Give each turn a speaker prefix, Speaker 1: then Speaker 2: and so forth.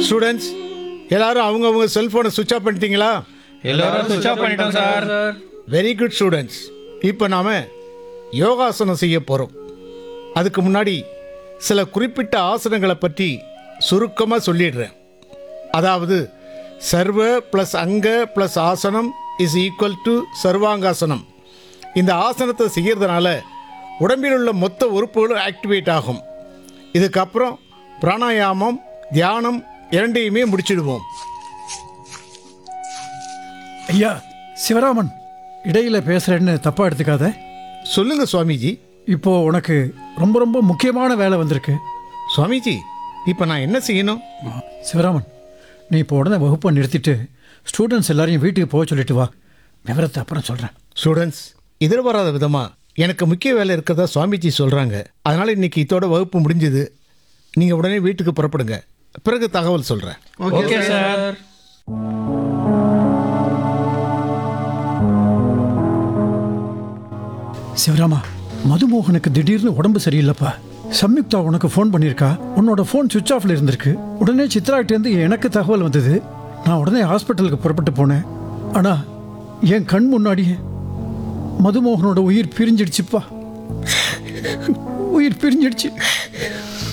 Speaker 1: students எல்லாரும் அவங்கவுங்க செல்ஃபோனை சுவிட்ச் ஆஃப் பண்ணிட்டீங்களா
Speaker 2: எல்லாரும் சுவிட்ச் ஆஃப் பண்ணிட்டோம் சார்
Speaker 1: வெரி குட் ஸ்டூடெண்ட்ஸ் இப்போ நாம் யோகாசனம் செய்ய போகிறோம் அதுக்கு முன்னாடி சில குறிப்பிட்ட ஆசனங்களை பற்றி சுருக்கமாக சொல்லிடுறேன் அதாவது சர்வ ப்ளஸ் அங்க ப்ளஸ் ஆசனம் இஸ் ஈக்குவல் டு சர்வாங்காசனம் இந்த ஆசனத்தை செய்கிறதுனால உடம்பில் உள்ள மொத்த உறுப்புகளும் ஆக்டிவேட் ஆகும் இதுக்கப்புறம் பிராணாயாமம் தியானம் இரண்டையுமே முடிச்சிடுவோம்
Speaker 3: ஐயா சிவராமன் இடையில பேசுறேன்னு தப்பா எடுத்துக்காத
Speaker 1: சொல்லுங்க சுவாமிஜி
Speaker 3: இப்போ உனக்கு ரொம்ப ரொம்ப முக்கியமான வேலை வந்திருக்கு
Speaker 1: சுவாமிஜி இப்போ நான் என்ன செய்யணும்
Speaker 3: சிவராமன் நீ இப்போ உடனே வகுப்பை நிறுத்திட்டு ஸ்டூடெண்ட்ஸ் எல்லாரையும் வீட்டுக்கு போக சொல்லிட்டு வா விவரத்தை அப்புறம் சொல்கிறேன்
Speaker 1: ஸ்டூடெண்ட்ஸ் எதிர்பாராத விதமாக எனக்கு முக்கிய வேலை இருக்கிறதா சுவாமிஜி சொல்கிறாங்க அதனால் இன்னைக்கு இதோட வகுப்பு முடிஞ்சது நீங்கள் உடனே வீட்டுக்கு புறப்படுங்க பிறகு தகவல் சொல்கிறேன்
Speaker 2: ஓகே சார்
Speaker 3: சிவராமா மதுமோகனுக்கு திடீர்னு உடம்பு சரியில்லைப்பா சம்யுக்தா உனக்கு ஃபோன் பண்ணியிருக்கா உன்னோட ஃபோன் சுவிட்ச் ஆஃப்ல இருந்திருக்கு உடனே சித்ராகிட்டேருந்து எனக்கு தகவல் வந்தது நான் உடனே ஹாஸ்பிட்டலுக்கு புறப்பட்டு போனேன் ஆனால் என் கண் முன்னாடியே மதுமோகனோட உயிர் பிரிஞ்சிடுச்சுப்பா உயிர் பிரிஞ்சிடுச்சு